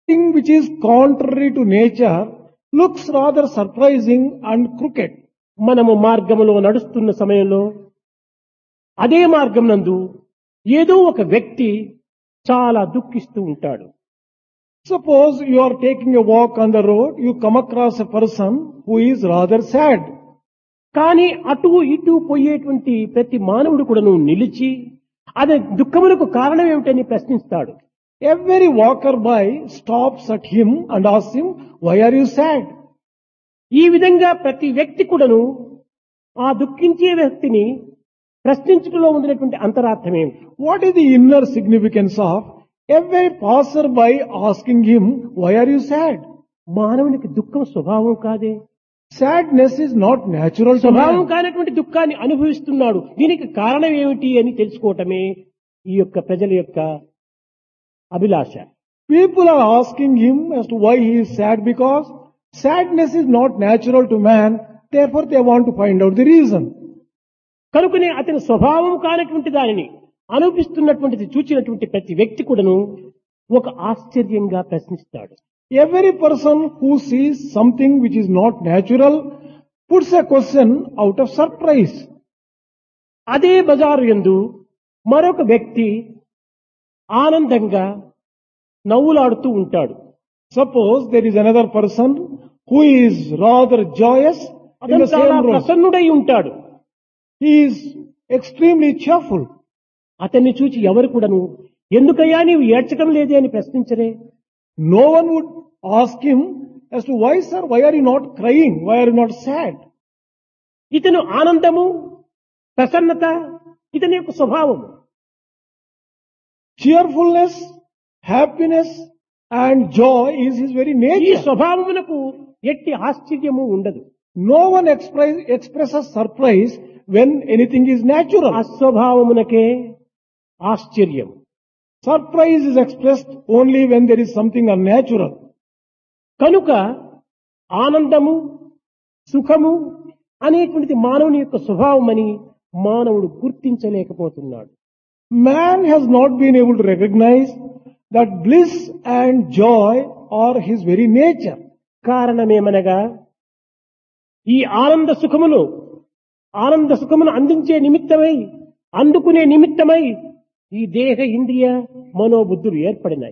thing which is contrary to nature looks rather surprising and crooked. మనము మార్గములో నడుస్తున్న సమయంలో అదే మార్గం నందు ఏదో ఒక వ్యక్తి చాలా దుఃఖిస్తూ ఉంటాడు Suppose you are taking a walk on the road, you come across a person who is rather sad. కానీ అటు ఇటు పోయేటువంటి ప్రతి మానవుడు కూడాను నిలిచి అది దుఃఖములకు కారణం ఏమిటని ప్రశ్నిస్తాడు Every walker by stops at him and asks him, why are you sad? ఈ విధంగా ప్రతి వ్యక్తి కూడాను ఆ దుఃఖించే వ్యక్తిని ప్రశ్నించడంలో ఉండినటువంటి అంతరార్థం ఏమిటి What is the inner significance of every passerby asking him, why are you sad? మానవునికి దుఃఖం స్వభావం కాదే Sadness is not natural to స్వభావం man. కానటువంటి దుఃఖాన్ని అనుభవిస్తున్నాడు దీనికి కారణం ఏమిటి అని తెలుసుకోవటమే ఈ యొక్క ప్రజల యొక్క అభిలాష People are asking him as to why he is sad because sadness is not natural to man. Therefore they want to find out the reason. కనుకనే అతని స్వభావం కానటువంటి దానిని అనుభవిస్తున్నటువంటిది చూచినటువంటి ప్రతి వ్యక్తి కూడాను ఒక ఆశ్చర్యంగా ప్రశ్నిస్తాడు Every person who sees something which is not natural puts a question out of surprise. అదే బజారు యందు మరొక వ్యక్తి ఆనందంగా నవ్వులాడుతూ ఉంటాడు Suppose there is another person who is rather joyous in అతను the చాలా same road. ప్రసన్నుడై ఉంటాడు He is extremely cheerful. అతన్ని చూచి ఎవరు కూడాను ఎందుకయ్యా నీవు ఏడ్చడం లేదే అని ప్రశ్నించరే No one would ask him as to why sir, why are you not crying? Why are you not sad? ఇతను ఆనందము ప్రసన్నత ఇతని యొక్క స్వభావము Cheerfulness, happiness and joy is his very ఈ nature. స్వభావమునకు ఎట్టి ఆశ్చర్యము ఉండదు No one express, expresses surprise when anything is natural. అస్వభావమునకే ఆశ్చర్యం Surprise is expressed only when there is something unnatural. కనుక ఆనందము సుఖము అనేటువంటిది మానవుని యొక్క స్వభావమని మానవుడు గుర్తించలేకపోతున్నాడు Man has not been able to recognize that bliss and joy are his very nature. కారణమేమనగా ఈ ఆనంద సుఖమును ఆనంద సుఖమును అందించే నిమిత్తమై అందుకునే నిమిత్తమై ఈ దేహ ఇంద్రియ మనోబుద్ధులు ఏర్పడినాయి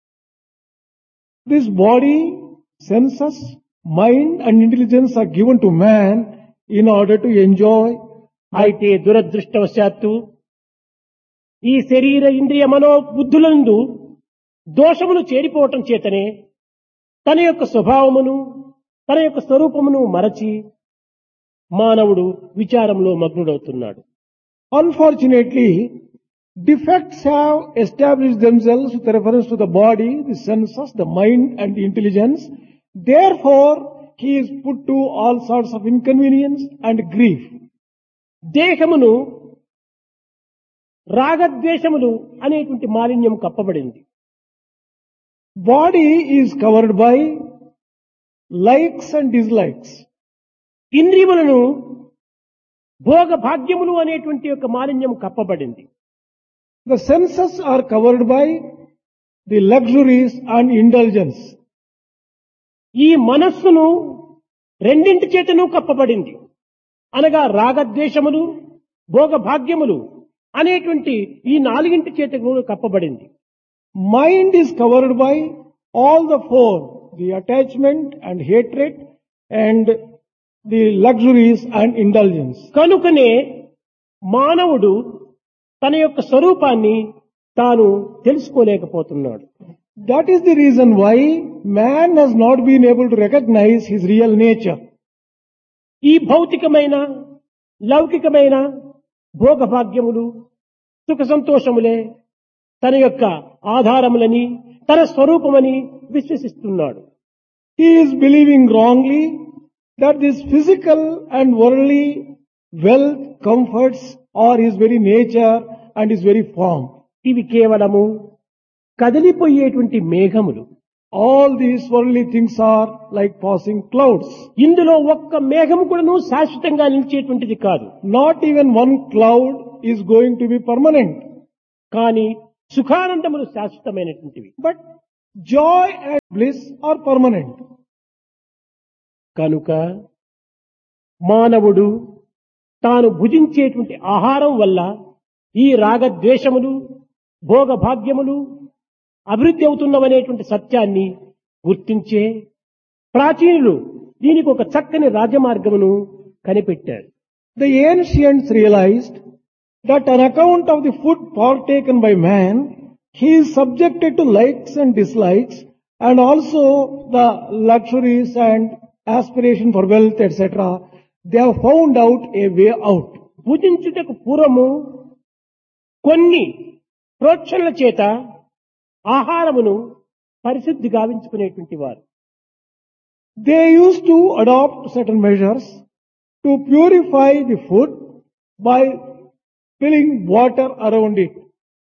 This body, senses, mind and intelligence are given to man in order to enjoy. అయితే దురదృష్టవశాత్తు ఈ శరీర ఇంద్రియ మనోబుద్ధులందు దోషములు చేరిపోవటం చేతనే తన యొక్క స్వభావమును తన యొక్క స్వరూపమును మరచి మానవుడు విచారంలో మగ్నుడవుతున్నాడు Unfortunately, defects have established themselves with reference to the body, the senses, the mind and the intelligence. Therefore, he is put to all sorts of inconvenience and grief. దేహమును రాగద్వేషములు అనేటువంటి మాలిన్యం కప్పబడింది Body is covered by likes and dislikes. ఇంద్రియములను భోగ భాగ్యములు అనేటువంటి యొక్క మాలిన్యం కప్పబడింది The senses are covered by the luxuries and indulgence. ఈ మనస్సును రెండింటి చేతను కప్పబడింది అనగా రాగద్వేషములు భోగ భాగ్యములు అనేటువంటి ఈ నాలుగింటి చేత కూడా కప్పబడింది Mind is covered by all the four, the attachment and hatred and the luxuries and indulgence. కనుకనే మానవుడు తన యొక్క స్వరూపాన్ని తాను తెలుసుకోలేకపోతున్నాడు That is the reason why man has not been able to recognize his real nature. ఈ భౌతికమైన లౌకికమైన భోగభాగ్యములు సుఖ సంతోషములే తన యొక్క ఆధారములని తన స్వరూపమని విశ్వసిస్తున్నాడు He is believing wrongly that this physical and worldly wealth, comforts are his very nature and his very form. ఇవి కేవలము కదిలిపోయేటువంటి మేఘములు All these worldly things are like passing clouds. ఇందులో ఒక్క మేఘము కూడాను శాశ్వతంగా నిలిచేటువంటిది కాదు Not even one cloud is going to be permanent. కానీ సుఖానందములు శాశ్వతమైనటువంటివి But joy and bliss are permanent. కనుక మానవుడు తాను భుజించేటువంటి ఆహారం వల్ల ఈ రాగద్వేషములు భోగభాగ్యములు అభివృద్ధి అవుతున్నవనేటువంటి సత్యాన్ని గుర్తించే ప్రాచీనులు దీనికి ఒక చక్కని రాజమార్గమును కనిపెట్టారు The ancients realized that on account of the food partaken by man, he is subjected to likes and dislikes and also the luxuries and aspiration for wealth, etc. They have found out a way out. భుజించుటకు పూర్వము కొన్ని ప్రోక్షణల చేత ఆహారమును పరిశుద్ధి గావించుకునేటువంటి వారు They used to adopt certain measures to purify the food by spilling water around it.